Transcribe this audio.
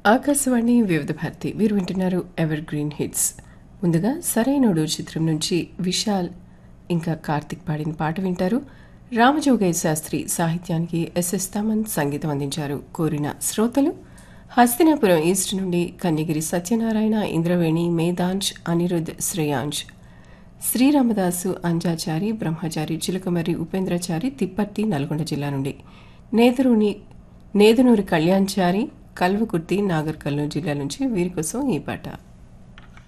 ఆకాశవాణి వివిధ భారతి మీరు వింటున్నారు ఎవర్ గ్రీన్ హిట్స్ ముందుగా సరైనోడు చిత్రం నుంచి విశాల్ ఇంకా కార్తిక్ పాడిన పాట వింటారు రామజోగయ్య శాస్త్రి సాహిత్యానికి ఎస్ఎస్ తమన్ సంగీతం అందించారు కోరిన శ్రోతలు హస్తినాపురం ఈస్ట్ నుండి కన్యగిరి సత్యనారాయణ ఇంద్రవేణి మేధాంశ్ అనిరుద్ శ్రేయాంశ్ శ్రీరామదాసు అంజాచారి బ్రహ్మచారి చిలకమర్రి ఉపేంద్రచారి తిప్పర్తి నల్గొండ జిల్లా నుండి నేదురుని నేదునూరి కళ్యాణ్చారి కల్వకుర్తి నాగర్ కర్నూలు జిల్లా నుంచి వీరి కోసం ఈ పాట